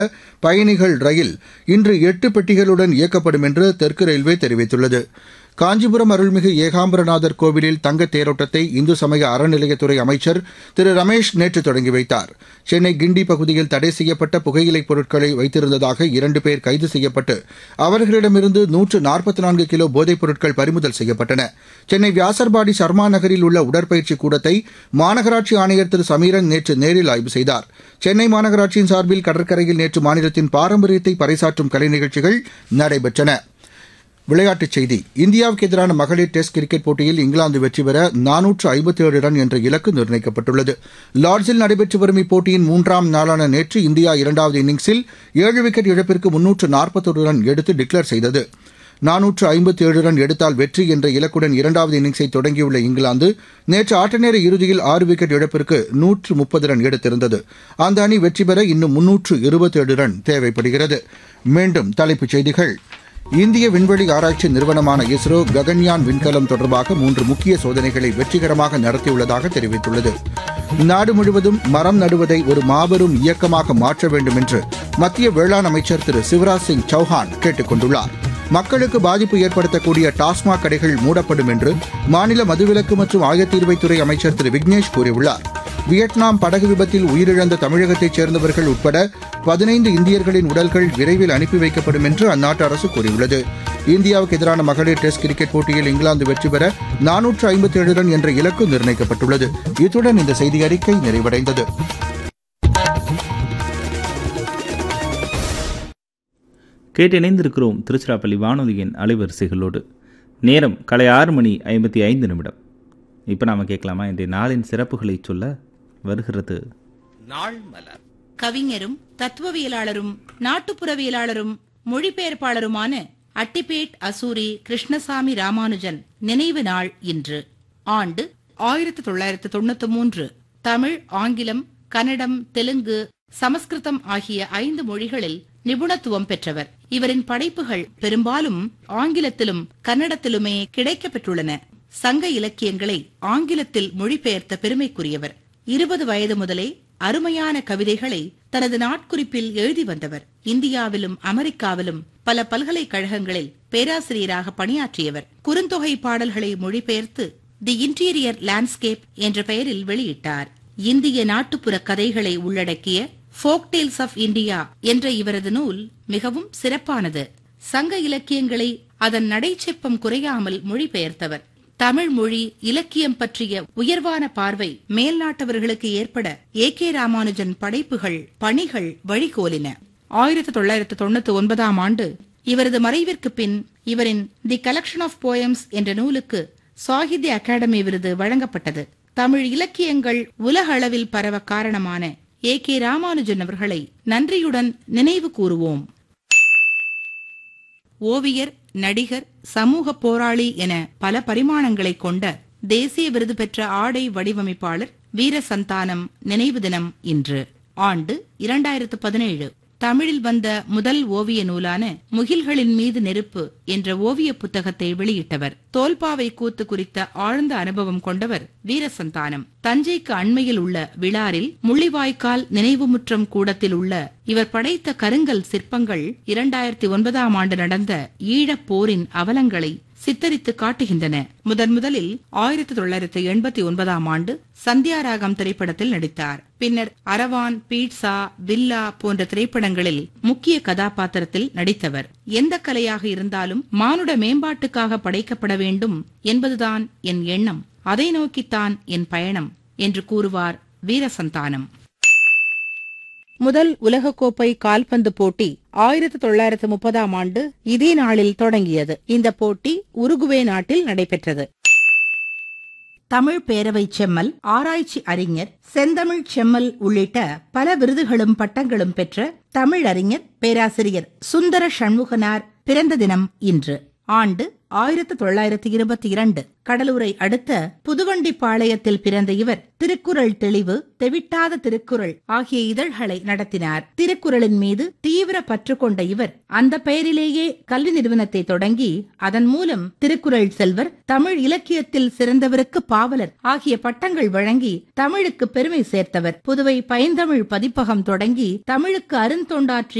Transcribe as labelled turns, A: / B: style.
A: பயணிகள் ரயில் இன்று எட்டு பெட்டிகளுடன் இயக்கப்படும் என்று தெற்கு ரயில்வே தெரிவித்துள்ளது காஞ்சிபுரம் அருள்மிகு ஏகாம்பரநாதர் கோவிலில் தங்கத் தேரோட்டத்தை இந்து சமய அறநிலையத்துறை அமைச்சர் திரு ரமேஷ் நேற்று தொடங்கி வைத்தார் சென்னை கிண்டி பகுதியில் தடை செய்யப்பட்ட புகையிலைப் பொருட்களை வைத்திருந்ததாக இரண்டு பேர் கைது செய்யப்பட்டு அவர்களிடமிருந்து நூற்று நாற்பத்தி நான்கு கிலோ போதைப் பொருட்கள் பறிமுதல் செய்யப்பட்டன சென்னை வியாசர்பாடி சர்மா நகரில் உள்ள உடற்பயிற்சி கூடத்தை மாநகராட்சி ஆணையர் திரு சமீரன் நேற்று நேரில் ஆய்வு செய்தார் சென்னை மாநகராட்சியின் சார்பில் கடற்கரையில் நேற்று மாநிலத்தின் பாரம்பரியத்தை பறைசாற்றும் கலை நிகழ்ச்சிகள் நடைபெற்றன விளையாட்டுச் செய்தி இந்தியாவுக்கு எதிரான மகளிர் டெஸ்ட் கிரிக்கெட் போட்டியில் இங்கிலாந்து வெற்றி பெற நானூற்று ஐம்பத்தேழு ரன் என்ற இலக்கு நிர்ணயிக்கப்பட்டுள்ளது லார்ட்ஸில் நடைபெற்று வரும் இப்போட்டியின் மூன்றாம் நாளான நேற்று இந்தியா இரண்டாவது இன்னிங்ஸில் ஏழு விக்கெட் இழப்பிற்கு முன்னூற்று நாற்பத்தொரு ரன் எடுத்து டிக்ளேர் செய்தது நானூற்று ஐம்பத்தேழு ரன் எடுத்தால் வெற்றி என்ற இலக்குடன் இரண்டாவது இன்னிங்ஸை தொடங்கியுள்ள இங்கிலாந்து நேற்று ஆட்டநேர இறுதியில் ஆறு விக்கெட் இழப்பிற்கு நூற்று முப்பது ரன் எடுத்திருந்தது அந்த அணி வெற்றி பெற இன்னும் முன்னூற்று இருபத்தேழு ரன் தேவைப்படுகிறது மீண்டும் தலைப்புச் செய்திகள் இந்திய விண்வெளி ஆராய்ச்சி நிறுவனமான இஸ்ரோ ககன்யான் விண்கலம் தொடர்பாக மூன்று முக்கிய சோதனைகளை வெற்றிகரமாக நடத்தியுள்ளதாக தெரிவித்துள்ளது நாடு முழுவதும் மரம் நடுவதை ஒரு மாபெரும் இயக்கமாக மாற்ற வேண்டும் என்று மத்திய வேளாண் அமைச்சர் திரு சிவராஜ் சிங் சௌஹான் கேட்டுக் கொண்டுள்ளார் மக்களுக்கு பாதிப்பு ஏற்படுத்தக்கூடிய டாஸ்மாக் கடைகள் மூடப்படும் என்று மாநில மதுவிலக்கு மற்றும் ஆயத்தீர்வைத்துறை அமைச்சர் திரு விக்னேஷ் கூறியுள்ளார் வியட்நாம் படகு விபத்தில் உயிரிழந்த தமிழகத்தைச் சேர்ந்தவர்கள் உட்பட பதினைந்து இந்தியர்களின் உடல்கள் விரைவில் அனுப்பி வைக்கப்படும் என்று அந்நாட்டு அரசு கூறியுள்ளது இந்தியாவுக்கு எதிரான மகளிர் டெஸ்ட் கிரிக்கெட் போட்டியில் இங்கிலாந்து வெற்றி பெற நானூற்று ஐம்பத்தேழு ரன் என்ற இலக்கு நிர்ணயிக்கப்பட்டுள்ளது இத்துடன் இந்த செய்தி அறிக்கை நிறைவடைந்தது
B: கேட்டிணைந்திருக்கிறோம் திருச்சிராப்பள்ளி வானொலியின் அலைவரிசைகளோடு நேரம் காலை ஆறு மணி ஐம்பத்தி ஐந்து நிமிடம் இப்போ நாம் கேட்கலாமா இன்றைய நாளின் சிறப்புகளை சொல்ல வருகிறது
C: நாள் மலர்
D: கவிஞரும் தத்துவவியலாளரும் நாட்டுப்புறவியலாளரும் மொழிபெயர்ப்பாளருமான அட்டிபேட் அசூரி கிருஷ்ணசாமி ராமானுஜன் நினைவு நாள் இன்று ஆண்டு ஆயிரத்தி தொள்ளாயிரத்து தொண்ணூத்தி மூன்று தமிழ் ஆங்கிலம் கன்னடம் தெலுங்கு சமஸ்கிருதம் ஆகிய ஐந்து மொழிகளில் நிபுணத்துவம் பெற்றவர் இவரின் படைப்புகள் பெரும்பாலும் ஆங்கிலத்திலும் கன்னடத்திலுமே கிடைக்கப் பெற்றுள்ளன சங்க இலக்கியங்களை ஆங்கிலத்தில் மொழிபெயர்த்த பெருமைக்குரியவர் இருபது வயது முதலே அருமையான கவிதைகளை தனது நாட்குறிப்பில் எழுதி வந்தவர் இந்தியாவிலும் அமெரிக்காவிலும் பல பல்கலைக்கழகங்களில் பேராசிரியராக பணியாற்றியவர் குறுந்தொகை பாடல்களை மொழிபெயர்த்து தி இன்டீரியர் லேண்ட்ஸ்கேப் என்ற பெயரில் வெளியிட்டார் இந்திய நாட்டுப்புற கதைகளை உள்ளடக்கிய ஃபோக் டேல்ஸ் ஆஃப் இந்தியா என்ற இவரது நூல் மிகவும் சிறப்பானது சங்க இலக்கியங்களை அதன் நடைச்செப்பம் குறையாமல் மொழிபெயர்த்தவர் தமிழ் மொழி இலக்கியம் பற்றிய உயர்வான பார்வை மேல்நாட்டவர்களுக்கு ஏற்பட ஏ கே ராமானுஜன் படைப்புகள் பணிகள் வழிகோலின ஆயிரத்தி தொள்ளாயிரத்து தொண்ணூத்தி ஒன்பதாம் ஆண்டு இவரது மறைவிற்கு பின் இவரின் தி கலெக்ஷன் ஆஃப் போயம்ஸ் என்ற நூலுக்கு சாகித்ய அகாடமி விருது வழங்கப்பட்டது தமிழ் இலக்கியங்கள் உலக அளவில் பரவ காரணமான ஏ கே ராமானுஜன் அவர்களை நன்றியுடன் நினைவு கூறுவோம் ஓவியர் நடிகர் சமூக போராளி என பல பரிமாணங்களை கொண்ட தேசிய விருது பெற்ற ஆடை வடிவமைப்பாளர் வீரசந்தானம் நினைவு தினம் இன்று ஆண்டு இரண்டாயிரத்து பதினேழு தமிழில் வந்த முதல் ஓவிய நூலான முகில்களின் மீது நெருப்பு என்ற ஓவிய புத்தகத்தை வெளியிட்டவர் தோல்பாவை கூத்து குறித்த ஆழ்ந்த அனுபவம் கொண்டவர் வீரசந்தானம் தஞ்சைக்கு அண்மையில் உள்ள விழாரில் முள்ளிவாய்க்கால் நினைவுமுற்றம் கூடத்தில் உள்ள இவர் படைத்த கருங்கல் சிற்பங்கள் இரண்டாயிரத்தி ஒன்பதாம் ஆண்டு நடந்த ஈழப் போரின் அவலங்களை சித்தரித்து காட்டுகின்றன முதன் முதலில் ஆயிரத்தி தொள்ளாயிரத்தி எண்பத்தி ஒன்பதாம் ஆண்டு சந்தியாராகம் திரைப்படத்தில் நடித்தார் பின்னர் அரவான் பீட்சா வில்லா போன்ற திரைப்படங்களில் முக்கிய கதாபாத்திரத்தில் நடித்தவர் எந்த கலையாக இருந்தாலும் மானுட மேம்பாட்டுக்காக படைக்கப்பட வேண்டும் என்பதுதான் என் எண்ணம் அதை நோக்கித்தான் என் பயணம் என்று கூறுவார் வீரசந்தானம் முதல் உலகக்கோப்பை கால்பந்து போட்டி ஆயிரத்தி தொள்ளாயிரத்து முப்பதாம் ஆண்டு இதே நாளில் தொடங்கியது இந்த போட்டி உருகுவே நாட்டில் நடைபெற்றது தமிழ் பேரவை செம்மல் ஆராய்ச்சி அறிஞர் செந்தமிழ் செம்மல் உள்ளிட்ட பல விருதுகளும் பட்டங்களும் பெற்ற தமிழ் அறிஞர் பேராசிரியர் சுந்தர சண்முகனார் பிறந்த தினம் இன்று ஆண்டு ஆயிரத்து தொள்ளாயிரத்து இருபத்தி இரண்டு கடலூரை அடுத்த புதுவண்டிப்பாளையத்தில் பிறந்த இவர் திருக்குறள் தெளிவு தெவிட்டாத திருக்குறள் ஆகிய இதழ்களை நடத்தினார் திருக்குறளின் மீது தீவிர பற்று கொண்ட இவர் அந்த பெயரிலேயே கல்வி நிறுவனத்தை தொடங்கி அதன் மூலம் திருக்குறள் செல்வர் தமிழ் இலக்கியத்தில் சிறந்தவருக்கு பாவலர் ஆகிய பட்டங்கள் வழங்கி தமிழுக்கு பெருமை சேர்த்தவர் புதுவை பைந்தமிழ் பதிப்பகம் தொடங்கி தமிழுக்கு அருந்தொண்டாற்றி